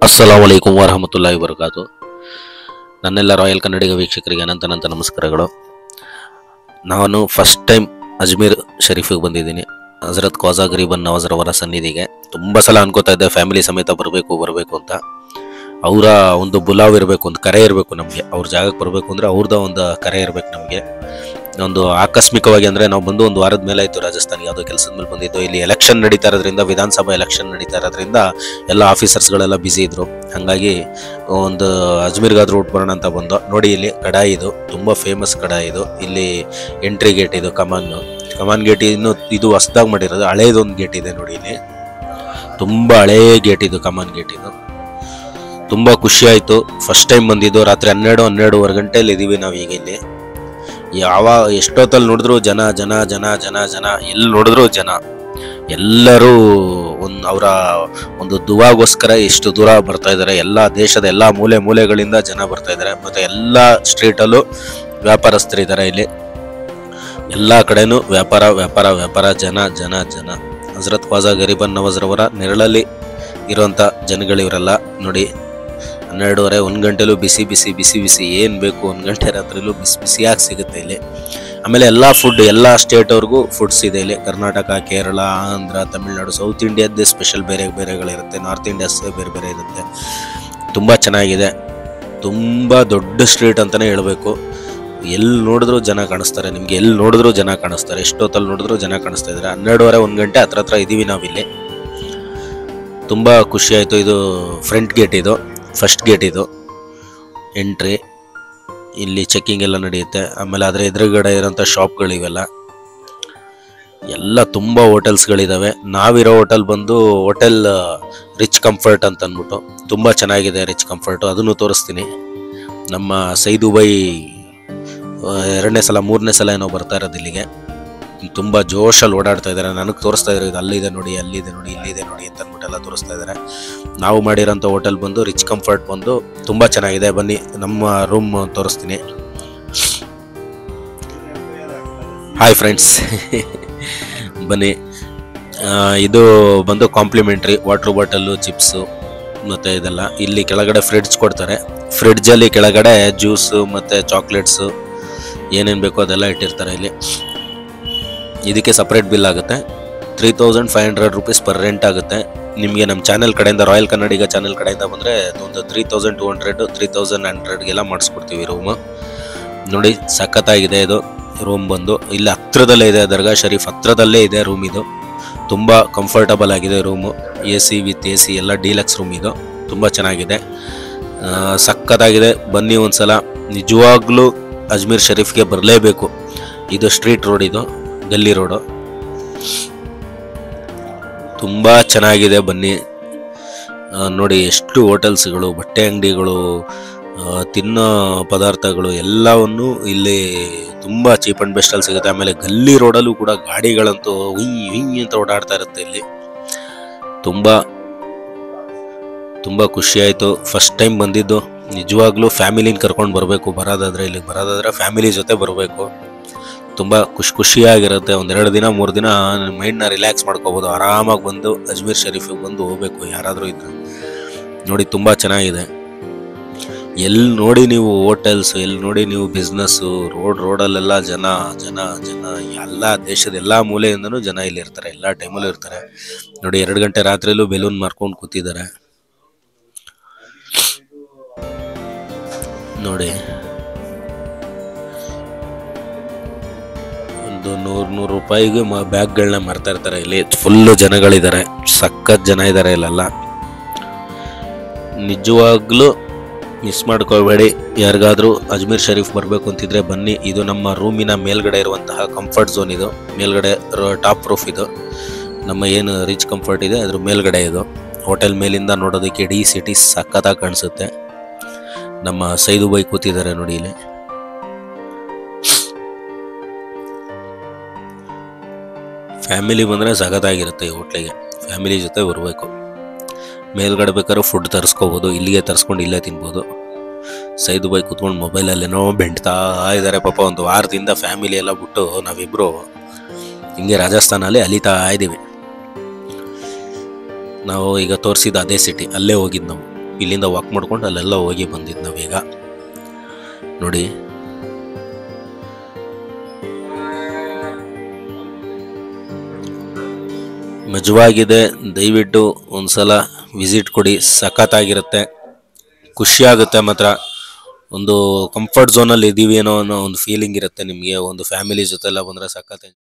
ಅಸ್ಸಲಾಂ ವಲೈಕುಮ್ ವರಹಮತುಲ್ಲಾಹಿ ವಬರಕಾತು ನನ್ನೆಲ್ಲ ರಾಯಲ್ ಕನ್ನಡಿಗ ವೀಕ್ಷಕರಿಗೆ ಅನಂತ ಅನಂತ ನಮಸ್ಕಾರಗಳು ನಾನು ಫಸ್ಟ್ ಟೈಮ್ ಅಜ್ಮೀರ್ ಶರೀಫಿಗೆ ಬಂದಿದ್ದೀನಿ ಹಜರತ್ ಖ್ವಾಜಾ ಗರೀಬನ್ ನವಾಜ್ರವರ ಸನ್ನಿಧಿಗೆ ತುಂಬ ಸಲ ಅನ್ಕೋತಾ ಇದ್ದೆ ಫ್ಯಾಮಿಲಿ ಸಮೇತ ಬರಬೇಕು ಬರಬೇಕು ಅಂತ ಅವರ ಒಂದು ಬುಲಾವ್ ಇರಬೇಕು ಒಂದು ಕರೆ ಇರಬೇಕು ನಮಗೆ ಅವ್ರ ಜಾಗಕ್ಕೆ ಬರಬೇಕು ಅಂದರೆ ಅವ್ರದ್ದು ಒಂದು ಕರೆ ಇರಬೇಕು ನಮಗೆ ಒಂದು ಆಕಸ್ಮಿಕವಾಗಿ ಅಂದರೆ ನಾವು ಬಂದು ಒಂದು ವಾರದ ಮೇಲೆ ಆಯಿತು ರಾಜಸ್ಥಾನಿಗೆ ಯಾವುದೋ ಕೆಲಸದ ಮೇಲೆ ಬಂದಿದ್ದು ಇಲ್ಲಿ ಎಲೆಕ್ಷನ್ ನಡೀತಾ ಇರೋದ್ರಿಂದ ವಿಧಾನಸಭಾ ಎಲೆಕ್ಷನ್ ನಡೀತಾ ಇರೋದ್ರಿಂದ ಎಲ್ಲ ಆಫೀಸರ್ಸ್ಗಳೆಲ್ಲ ಬ್ಯುಸಿ ಇದ್ರು ಹಾಗಾಗಿ ಒಂದು ಅಜ್ಮೀರ್ಗಾದ್ರೂ ಊಟ ಬರೋಣ ಅಂತ ಬಂದು ನೋಡಿ ಇಲ್ಲಿ ಕಡಾಯಿ ಇದು ತುಂಬ ಫೇಮಸ್ ಕಡಾಯಿ ಇದು ಇಲ್ಲಿ ಎಂಟ್ರಿ ಗೇಟ್ ಇದು ಕಮಾನ್ ಕಮಾನ್ ಗೇಟ್ ಇನ್ನು ಇದು ಹೊಸ್ದಾಗಿ ಮಾಡಿರೋದು ಹಳೇದೊಂದು ಗೇಟ್ ಇದೆ ನೋಡಿ ಇಲ್ಲಿ ತುಂಬ ಹಳೇ ಗೇಟ್ ಇದು ಕಮಾನ್ ಗೇಟ್ ಇದು ತುಂಬ ಖುಷಿ ಆಯಿತು ಫಸ್ಟ್ ಟೈಮ್ ಬಂದಿದ್ದು ರಾತ್ರಿ ಹನ್ನೆರಡು ಹನ್ನೆರಡುವರೆ ಗಂಟೆಯಲ್ಲಿ ಇದ್ದೀವಿ ನಾವು ಈಗ ಇಲ್ಲಿ ಯಾವ ಎಷ್ಟೊತ್ತಲ್ಲಿ ನೋಡಿದ್ರು ಜನ ಜನ ಜನ ಜನ ಜನ ಎಲ್ಲಿ ನೋಡಿದ್ರು ಜನ ಎಲ್ಲರೂ ಒಂದು ಅವರ ಒಂದು ದುವಾಗೋಸ್ಕರ ಎಷ್ಟು ದೂರ ಬರ್ತಾ ಇದ್ದಾರೆ ಎಲ್ಲ ದೇಶದ ಎಲ್ಲ ಮೂಲೆ ಮೂಲೆಗಳಿಂದ ಜನ ಬರ್ತಾ ಇದ್ದಾರೆ ಮತ್ತು ಎಲ್ಲ ಸ್ಟ್ರೀಟಲ್ಲೂ ವ್ಯಾಪಾರಸ್ಥರಿದ್ದಾರೆ ಇಲ್ಲಿ ಎಲ್ಲ ಕಡೆನೂ ವ್ಯಾಪಾರ ವ್ಯಾಪಾರ ವ್ಯಾಪಾರ ಜನ ಜನ ಜನ ಹಜರತ್ ಖ್ವಾಜಾ ಗರೀಬನ್ ನವಾಜ್ರವರ ನೆರಳಲ್ಲಿ ಇರುವಂಥ ಜನಗಳಿವರೆಲ್ಲ ನೋಡಿ ಹನ್ನೆರಡುವರೆ ಒಂದು ಗಂಟೆಲೂ ಬಿಸಿ ಬಿಸಿ ಬಿಸಿ ಬಿಸಿ ಏನು ಬೇಕು ಒಂದು ಗಂಟೆ ರಾತ್ರಿಲೂ ಬಿಸಿ ಬಿಸಿಯಾಗಿ ಸಿಗುತ್ತೆ ಇಲ್ಲಿ ಆಮೇಲೆ ಎಲ್ಲ ಫುಡ್ ಎಲ್ಲ ಸ್ಟೇಟವ್ರಿಗೂ ಫುಡ್ಸ್ ಇದೆ ಇಲ್ಲಿ ಕರ್ನಾಟಕ ಕೇರಳ ಆಂಧ್ರ ತಮಿಳ್ನಾಡು ಸೌತ್ ಇಂಡಿಯಾದ್ದೇ ಸ್ಪೆಷಲ್ ಬೇರೆ ಬೇರೆಗಳಿರುತ್ತೆ ನಾರ್ತ್ ಇಂಡಿಯಾಸ್ ಬೇರೆ ಬೇರೆ ಇರುತ್ತೆ ತುಂಬ ಚೆನ್ನಾಗಿದೆ ತುಂಬ ದೊಡ್ಡ ಸ್ಟ್ರೀಟ್ ಅಂತಲೇ ಹೇಳಬೇಕು ಎಲ್ಲಿ ನೋಡಿದ್ರು ಜನ ಕಾಣಿಸ್ತಾರೆ ನಿಮಗೆ ಎಲ್ಲಿ ನೋಡಿದ್ರು ಜನ ಕಾಣಿಸ್ತಾರೆ ಎಷ್ಟೊತ್ತಲ್ಲಿ ನೋಡಿದ್ರು ಜನ ಕಾಣಿಸ್ತಾ ಇದ್ದಾರೆ ಹನ್ನೆರಡುವರೆ ಒಂದು ಗಂಟೆ ಹತ್ರ ಹತ್ರ ಇದ್ದೀವಿ ನಾವಿಲ್ಲಿ ತುಂಬ ಖುಷಿ ಆಯಿತು ಇದು ಫ್ರಂಟ್ ಗೇಟ್ ಇದು ಫಸ್ಟ್ ಗೇಟ್ ಇದು ಎಂಟ್ರಿ ಇಲ್ಲಿ ಚೆಕ್ಕಿಂಗ್ ಎಲ್ಲ ನಡೆಯುತ್ತೆ ಆಮೇಲೆ ಅದರ ಎದುರುಗಡೆ ಇರೋಂಥ ಶಾಪ್ಗಳಿವೆಲ್ಲ ಎಲ್ಲ ತುಂಬ ಹೋಟೆಲ್ಸ್ಗಳಿದ್ದಾವೆ ನಾವಿರೋ ಹೋಟೆಲ್ ಬಂದು ಹೋಟೆಲ್ ರಿಚ್ ಕಂಫರ್ಟ್ ಅಂತ ಅಂದ್ಬಿಟ್ಟು ತುಂಬ ಚೆನ್ನಾಗಿದೆ ರಿಚ್ ಕಂಫರ್ಟು ಅದನ್ನು ತೋರಿಸ್ತೀನಿ ನಮ್ಮ ಸೈದುಬೈ ಆ, ಎರಡನೇ ಸಲ ಮೂರನೇ ಸಲ ಏನೋ ಬರ್ತಾ ಇರೋದು ಇಲ್ಲಿಗೆ ತುಂಬ ಜೋಶಲ್ಲಿ ಓಡಾಡ್ತಾ ಇದ್ದಾರೆ ನನಗೆ ತೋರಿಸ್ತಾ ಇದ್ದಾರೆ ಇದು ಅಲ್ಲಿದೆ ನೋಡಿ ಅಲ್ಲಿದೆ ನೋಡಿ ಇಲ್ಲಿದೆ ನೋಡಿ ಅಂತ ಅಂದ್ಬಿಟ್ಟೆಲ್ಲ ತೋರಿಸ್ತಾ ಇದ್ದಾರೆ ನಾವು ಮಾಡಿರೋಂಥ ಹೋಟೆಲ್ ಬಂದು ರಿಚ್ ಕಂಫರ್ಟ್ ಬಂದು ತುಂಬ ಚೆನ್ನಾಗಿದೆ ಬನ್ನಿ ನಮ್ಮ ರೂಮ್ ತೋರಿಸ್ತೀನಿ ಹಾಯ್ ಫ್ರೆಂಡ್ಸ್ ಬನ್ನಿ ಆ, ಇದು ಬಂದು ಕಾಂಪ್ಲಿಮೆಂಟ್ರಿ ವಾಟ್ರ್ ಬಾಟಲ್ಲು ಚಿಪ್ಸು ಮತ್ತು ಇದೆಲ್ಲ ಇಲ್ಲಿ ಕೆಳಗಡೆ ಫ್ರಿಡ್ಜ್ ಕೊಡ್ತಾರೆ ಫ್ರಿಡ್ಜಲ್ಲಿ ಕೆಳಗಡೆ ಜ್ಯೂಸು ಮತ್ತು ಚಾಕ್ಲೇಟ್ಸು ಏನೇನು ಬೇಕೋ ಅದೆಲ್ಲ ಇಟ್ಟಿರ್ತಾರೆ ಇಲ್ಲಿ ಇದಕ್ಕೆ ಸಪ್ರೇಟ್ ಬಿಲ್ ಆಗುತ್ತೆ three thousand five hundred rupees per rent ಆಗುತ್ತೆ ನಿಮಗೆ ನಮ್ಮ ಚಾನೆಲ್ ಕಡೆಯಿಂದ ರಾಯಲ್ ಕನ್ನಡಿಗ ಚಾನೆಲ್ ಕಡೆಯಿಂದ ಬಂದರೆ ಒಂದು three thousand two hundred three thousand ಹಂಡ್ರೆಡ್ಗೆಲ್ಲ ಮಾಡಿಸ್ಕೊಡ್ತೀವಿ ರೂಮು ನೋಡಿ ಸಖತ್ತಾಗಿದೆ ಇದು ರೂಮ್ ಬಂದು ಇಲ್ಲಿ ಹತ್ರದಲ್ಲೇ ಇದೆ ದರ್ಗಾ ಶರೀಫ್ ಹತ್ರದಲ್ಲೇ ಇದೆ ರೂಮ್ ಇದು ತುಂಬ ಕಂಫರ್ಟಬಲ್ ಆಗಿದೆ room A C with A C ಎಲ್ಲ ಡೀಲಕ್ಸ್ ರೂಮ್ ಇದು ತುಂಬ ಚೆನ್ನಾಗಿದೆ ಆ, ಸಖತ್ತಾಗಿದೆ ಬನ್ನಿ ಒಂದ್ಸಲ ನಿಜವಾಗ್ಲೂ ಅಜ್ಮೀರ್ ಶರೀಫ್ಗೆ ಬರಲೇಬೇಕು ಇದು ಸ್ಟ್ರೀಟ್ ರೋಡ್ ಇದು ಗಲ್ಲಿ ರೋಡು ತುಂಬ ಚೆನ್ನಾಗಿದೆ ಬನ್ನಿ ಆ, ನೋಡಿ ಎಷ್ಟು ಹೋಟೆಲ್ಸ್ಗಳು ಬಟ್ಟೆ ಅಂಗಡಿಗಳು ಆ, ತಿನ್ನೋ ಪದಾರ್ಥಗಳು ಎಲ್ಲವನ್ನು ಇಲ್ಲಿ ತುಂಬ ಚೀಪ್ ಆ್ಯಂಡ್ ಬೆಸ್ಟಲ್ಲಿ ಸಿಗುತ್ತೆ ಆಮೇಲೆ ಗಲ್ಲಿ ರೋಡಲ್ಲೂ ಕೂಡ ಗಾಡಿಗಳಂತೂ ಹುಯ್ ಹುಯ್ ಅಂತ ಓಡಾಡ್ತಾ ಇರುತ್ತೆ ಇಲ್ಲಿ ತುಂಬ ತುಂಬ ಖುಷಿ ಆಯಿತು ಫಸ್ಟ್ ಟೈಮ್ ಬಂದಿದ್ದು ನಿಜವಾಗ್ಲೂ ಫ್ಯಾಮಿಲಿನ ಕರ್ಕೊಂಡು ಬರಬೇಕು ಬರೋದಾದ್ರೆ ಇಲ್ಲಿಗೆ ಬರೋದಾದ್ರೆ ಫ್ಯಾಮಿಲಿ ಜೊತೆ ಬರಬೇಕು ತುಂಬ ಖುಷಿ ಖುಷಿಯಾಗಿರುತ್ತೆ ಒಂದೆರಡು ದಿನ ಮೂರು ದಿನ ಮೈಂಡ್ನ ರಿಲ್ಯಾಕ್ಸ್ ಮಾಡ್ಕೋಬೋದು ಆರಾಮಾಗಿ ಬಂದು ಅಜ್ಮೀರ್ ಶರೀಫಿಗೆ ಬಂದು ಹೋಗ್ಬೇಕು ಯಾರಾದರೂ ಇದ್ರೆ ನೋಡಿ ತುಂಬ ಚೆನ್ನಾಗಿದೆ ಎಲ್ಲಿ ನೋಡಿ ನೀವು ಹೋಟೆಲ್ಸ್ ಎಲ್ಲಿ ನೋಡಿ ನೀವು ಬಿಸ್ನೆಸ್ಸು ರೋಡ್ ರೋಡಲ್ಲೆಲ್ಲ ಜನ ಜನ ಜನ ಎಲ್ಲ ದೇಶದ ಎಲ್ಲ ಮೂಲೆಯಿಂದನೂ ಜನ ಇಲ್ಲಿ ಇರ್ತಾರೆ ಎಲ್ಲ ಟೈಮಲ್ಲೂ ಇರ್ತಾರೆ ನೋಡಿ ಎರಡು ಗಂಟೆ ರಾತ್ರಿಯಲ್ಲೂ ಬೆಲೂನ್ ಮಾರ್ಕೊಂಡು ಕೂತಿದ್ದಾರೆ ನೋಡಿ ಒಂದು ನೂರು ನೂರು ರೂಪಾಯಿಗೆ ಮ ಬ್ಯಾಗ್ಗಳನ್ನ ಮಾರ್ತಾ ಇರ್ತಾರೆ ಇಲ್ಲಿ ಫುಲ್ಲು ಜನಗಳಿದ್ದಾರೆ ಸಖತ್ ಜನ ಇದ್ದಾರೆ ಇಲ್ಲೆಲ್ಲ ನಿಜವಾಗ್ಲೂ ಮಿಸ್ ಮಾಡ್ಕೋಬೇಡಿ ಯಾರಿಗಾದ್ರೂ ಅಜ್ಮೀರ್ ಶರೀಫ್ ಬರಬೇಕು ಅಂತಿದ್ರೆ ಬನ್ನಿ ಇದು ನಮ್ಮ ರೂಮಿನ ಮೇಲ್ಗಡೆ ಇರುವಂತಹ ಕಂಫರ್ಟ್ ಝೋನ್ ಇದು ಮೇಲ್ಗಡೆ ಟಾಪ್ ರೂಫ್ ಇದು ನಮ್ಮ ಏನು ರಿಚ್ ಕಂಫರ್ಟ್ ಇದೆ ಅದ್ರ ಮೇಲ್ಗಡೆ ಇದು ಹೋಟೆಲ್ ಮೇಲಿಂದ ನೋಡೋದಕ್ಕೆ ಇಡೀ ಸಿಟಿ ಸಖತ್ತಾಗಿ ಕಾಣಿಸುತ್ತೆ ನಮ್ಮ ಸೈದು ಬೈ ಕೂತಿದ್ದಾರೆ ನೋಡಿ ಇಲ್ಲಿ ಫ್ಯಾಮಿಲಿ ಬಂದರೆ ಸಖತ್ತಾಗಿರುತ್ತೆ ಈ ಹೋಟ್ಲಿಗೆ ಫ್ಯಾಮಿಲಿ ಜೊತೆ ಬರಬೇಕು ಮೇಲ್ಗಡೆ ಬೇಕಾದ್ರೆ ಫುಡ್ ತರಿಸ್ಕೋಬೋದು ಇಲ್ಲಿಗೆ ತರಿಸ್ಕೊಂಡು ಇಲ್ಲೇ ತಿನ್ಬೋದು ಸೈದು ಬೈ ಕೂತ್ಕೊಂಡು ಮೊಬೈಲಲ್ಲೇನೋ ಬೆಂಟ್ತಾ ಇದ್ದಾರೆ ಪಾಪ ಒಂದು ವಾರದಿಂದ ಫ್ಯಾಮಿಲಿ ಎಲ್ಲ ಬಿಟ್ಟು ನಾವಿಬ್ಬರು ಹಿಂಗೆ ರಾಜಸ್ಥಾನಲ್ಲಿ ಅಲಿತಾ ಇದ್ದೀವಿ ನಾವು ಈಗ ತೋರಿಸಿದ ಅದೇ ಸಿಟಿ ಅಲ್ಲೇ ಹೋಗಿದ್ದು ನಾವು ಇಲ್ಲಿಂದ ವಾಕ್ ಮಾಡ್ಕೊಂಡು ಅಲ್ಲೆಲ್ಲ ಹೋಗಿ ಬಂದಿದ್ದು ನಾವೀಗ ನೋಡಿ ಮಜವಾಗಿದೆ ದಯವಿಟ್ಟು ಒಂದ್ಸಲ ವಿಸಿಟ್ ಕೊಡಿ ಸಖತ್ತಾಗಿರುತ್ತೆ ಖುಷಿಯಾಗುತ್ತೆ ಮಾತ್ರ ಒಂದು ಕಂಫರ್ಟ್ ಝೋನಲ್ಲಿ ಇದ್ದೀವಿ ಅನ್ನೋ ಅನ್ನೋ ಒಂದು ಫೀಲಿಂಗ್ ಇರುತ್ತೆ ನಿಮಗೆ ಒಂದು ಫ್ಯಾಮಿಲಿ ಜೊತೆ ಎಲ್ಲ ಬಂದರೆ ಸಖತ್